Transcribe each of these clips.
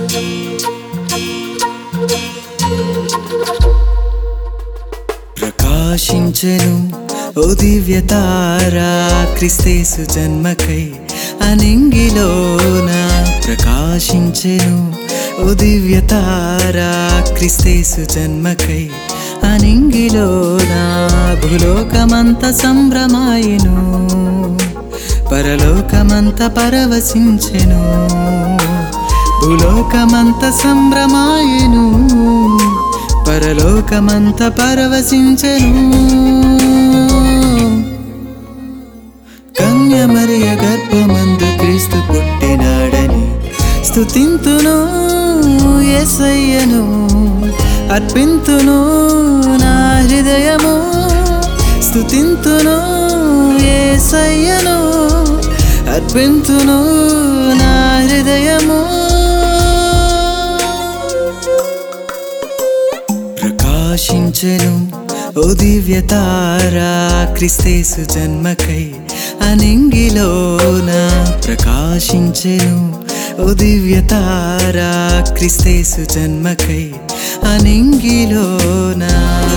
ప్రకాశించెను ఓ దివ్యతారా క్రిస్తేసు జన్మకై అనింగిలోన ప్రకాశించెను ఓ దివ్యతారా క్రిస్తేసు జన్మకై అనింగిలోన భూలోకమంత సంభ్రమాయను పరలోకమంత పరవశించెను భూలోకమంత సంభ్రమాయను పరలోకమంత పరవశించెను కన్యమరియ గర్భమందు క్రీస్తు పుట్టినాడని స్తుతింతును ఎసయ్యను అర్పింతును నా హృదయము స్తుతింతును ఏసయ్యను అర్పింతును నా హృదయము ప్రకాశించెను ఓ దివ్యతారా క్రిస్తేసు జన్మకై అనింగిలోన ప్రకాశించెను ఓ దివ్యతారా క్రిస్తేసు జన్మకై అనింగిలోనా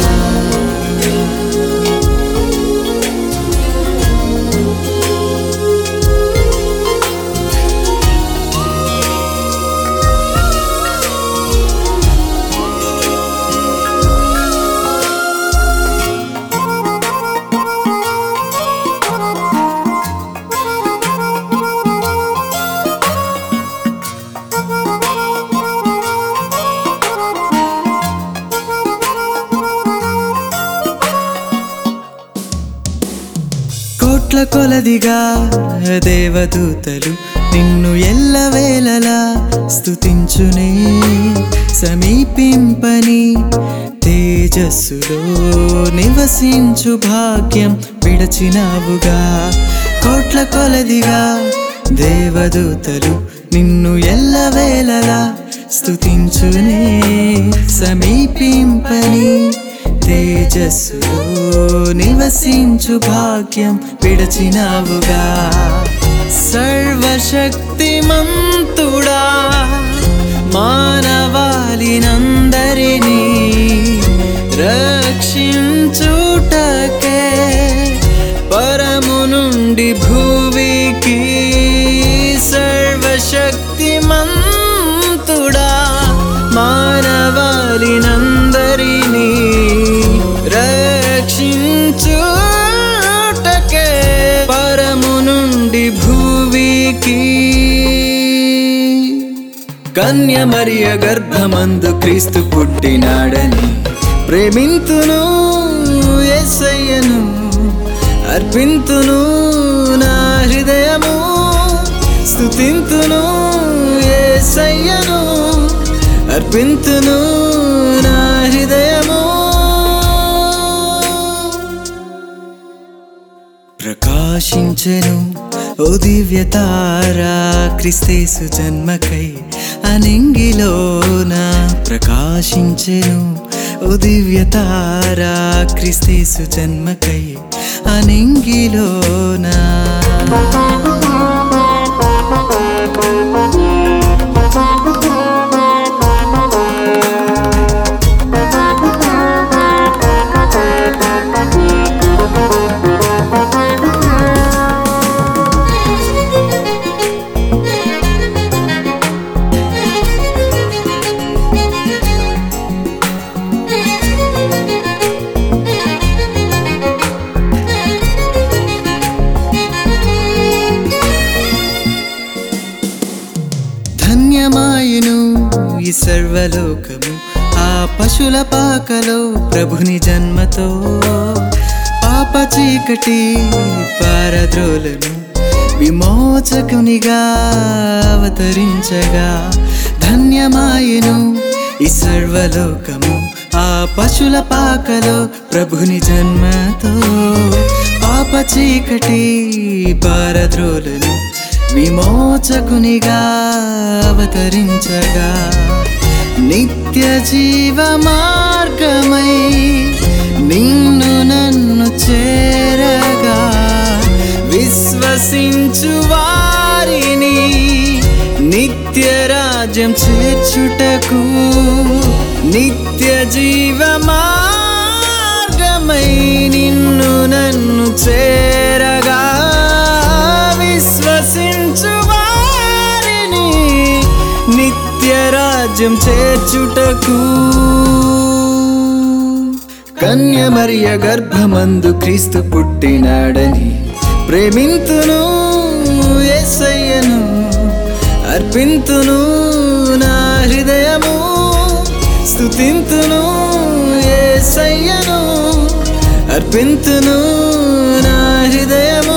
కోట్ల కొలదిగా దేవదూతలు నిన్ను ఎల్లవేళలా స్తుతించునే సమీపింపని తేజస్సులో నివసించు భాగ్యం విడచినావుగా కోట్ల కొలదిగా దేవదూతలు నిన్ను ఎల్లవేళలా స్తుతించునే సమీపింపని తేజస్సులో నివసించు భాగ్యం విడచినావుగా సర్వశక్తిమంతుడా మానవాళినందరినీ రక్షించుటకే పరము నుండి భూమికి సర్వశక్తిమంతుడా మానవాళినందరినీ రక్షించుటకే పరము నుండి భూమికి కన్యమరియ గర్భమందు క్రీస్తు పుట్టినాడని ప్రేమింతును ఎస్సయ్యను అర్పింతును నా హృదయము స్తుతింతును ఏసయ్యను అర్పింతును నా హృదయము ప్రకాశించెను ఓ దివ్యతారా క్రిస్తేసు జన్మకై అనింగిలోన ప్రకాశించెను ఓ దివ్యతారా క్రిస్తేసు జన్మకై అనింగిలోనా ధన్యమాయను ఈ సర్వలోకము ఆ పశుల పాకలో ప్రభుని జన్మతో పాప చీకటి పారద్రోలను విమోచకునిగా అవతరించగా ధన్యమాయను ఈ సర్వలోకము ఆ పశుల పాకలో ప్రభుని జన్మతో పాప చీకటి పారద్రోలను విమోచకునిగా అవతరించగా నిత్య జీవ మార్గమై నిన్ను నన్ను చేరగా విశ్వసించు వారిని నిత్య రాజ్య రాజ్యం చేర్చుటకు నిత్య జీవ మార్గమై నిన్ను నన్ను చేరగా విశ్వసించు వారిని నిత్య రాజ్యం చేర్చుటకు కన్యమరియ గర్భమందు క్రీస్తు పుట్టినాడని ప్రేమింతును యేసయ్యను అర్పింతును నా హృదయము స్తుతింతును యేసయ్యను అర్పింతును నా హృదయము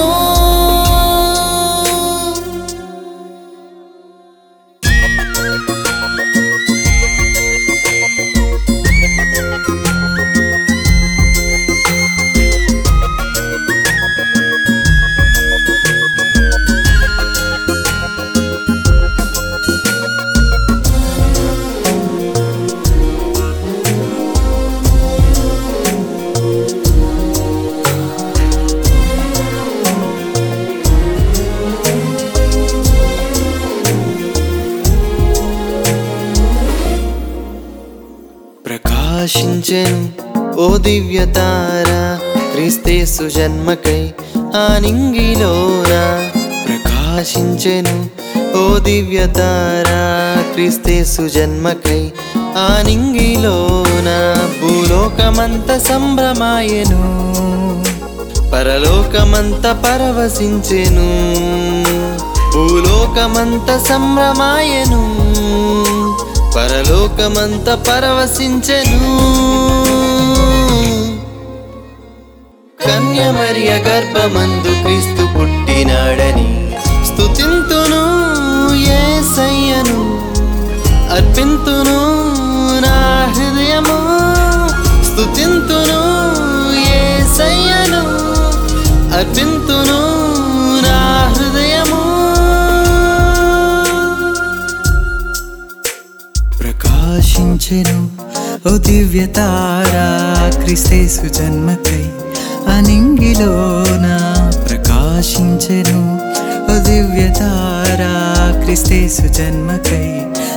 ప్రకాశించెను ఓ దివ్య తార క్రీస్తేసు జన్మకై ఆనింగిలోన ప్రకాశించెను ఓ దివ్య తార క్రీస్తేసు జన్మకై ఆనింగిలోన భూలోకమంత సంభ్రమాయను పరలోకమంత పరవశించెను భూలోకమంత సంభ్రమాయను పరలోకమంత పరవశించెను కన్యమరియ గర్భమందు క్రీస్తు పుట్టినాడని స్తుతింతును యేసయ్యను అర్పింతును నా హృదయము స్తుతింతును యేసయ్యను అర్పింతును నా హృదయము ప్రకాశించెను ఓ దివ్య తారా క్రిస్తేసు జన్మకై అనింగిలోన ప్రకాశించెను ఓ దివ్య తారా క్రిస్తేసు జన్మకై